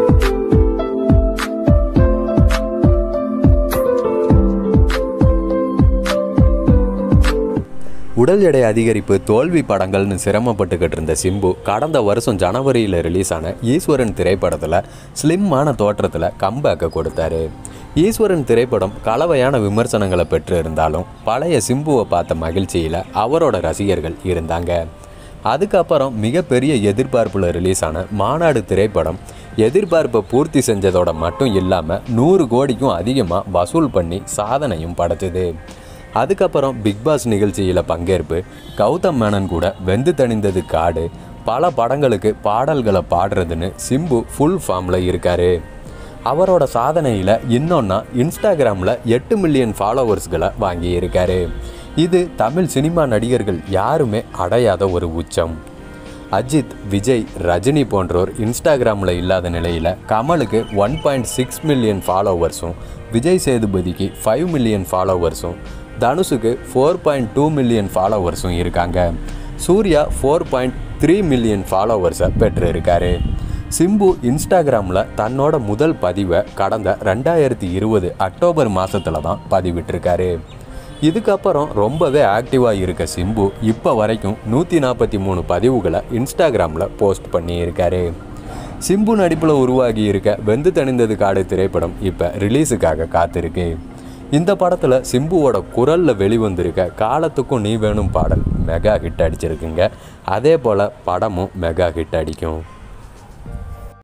உடல் எடை அதிகரிப்பு தோல்வி படங்கள்னு சிரமப்பட்டுக்கிட்டு இருந்த சிம்பு கடந்த வருஷம் ஜனவரியில் ரிலீஸ் ஆன ஈஸ்வரன் திரைப்படத்தில் ஸ்லிம்மான தோற்றத்தில் கம்பேக்கை கொடுத்தாரு ஈஸ்வரன் திரைப்படம் கலவையான விமர்சனங்களை பெற்று இருந்தாலும் பழைய சிம்புவை பார்த்த மகிழ்ச்சியில் அவரோட ரசிகர்கள் இருந்தாங்க அதுக்கப்புறம் மிகப்பெரிய எதிர்பார்ப்பில் ரிலீஸ் ஆன மாநாடு திரைப்படம் எதிர்பார்ப்பை பூர்த்தி செஞ்சதோட மட்டும் இல்லாமல் நூறு கோடிக்கும் அதிகமாக வசூல் பண்ணி சாதனையும் படைச்சது அதுக்கப்புறம் பிக் பாஸ் நிகழ்ச்சியில் பங்கேற்பு கௌதம் மேனன் கூட வெந்து தணிந்தது காடு பல படங்களுக்கு பாடல்களை பாடுறதுன்னு சிம்பு ஃபுல் ஃபார்மில் இருக்காரு அவரோட சாதனையில் இன்னொன்னா இன்ஸ்டாகிராமில் எட்டு மில்லியன் ஃபாலோவர்ஸ்களை வாங்கி இருக்காரு இது தமிழ் சினிமா நடிகர்கள் யாருமே அடையாத ஒரு உச்சம் அஜித் விஜய் ரஜினி போன்றோர் இன்ஸ்டாகிராமில் இல்லாத நிலையில் கமலுக்கு ஒன் பாயிண்ட் சிக்ஸ் மில்லியன் ஃபாலோவர்ஸும் விஜய் சேதுபதிக்கு ஃபைவ் மில்லியன் ஃபாலோவர்ஸும் தனுஷுக்கு ஃபோர் பாயிண்ட் டூ மில்லியன் ஃபாலோவர்ஸும் இருக்காங்க Suriya four point three million ஃபாலோவர்ஸை பெற்றிருக்காரு சிம்பு இன்ஸ்டாகிராமில் தன்னோட முதல் பதிவை கடந்த ரெண்டாயிரத்தி இருபது அக்டோபர் மாதத்தில் தான் பதிவிட்டிருக்காரு இதுக்கப்புறம் ரொம்பவே ஆக்டிவாக இருக்க சிம்பு இப்போ வரைக்கும் நூற்றி நாற்பத்தி மூணு பதிவுகளை இன்ஸ்டாகிராமில் போஸ்ட் பண்ணியிருக்காரு சிம்பு நடிப்பில் உருவாகி இருக்க வெந்து தணிந்தது காடு திரைப்படம் இப்போ ரிலீஸுக்காக காத்திருக்கு இந்த படத்தில் சிம்புவோட குரலில் வெளிவந்திருக்க காலத்துக்கும் நீ வேணும் பாடல் மெகா ஹிட் அடிச்சிருக்குங்க அதே போல் படமும் மெகா ஹிட் அடிக்கும்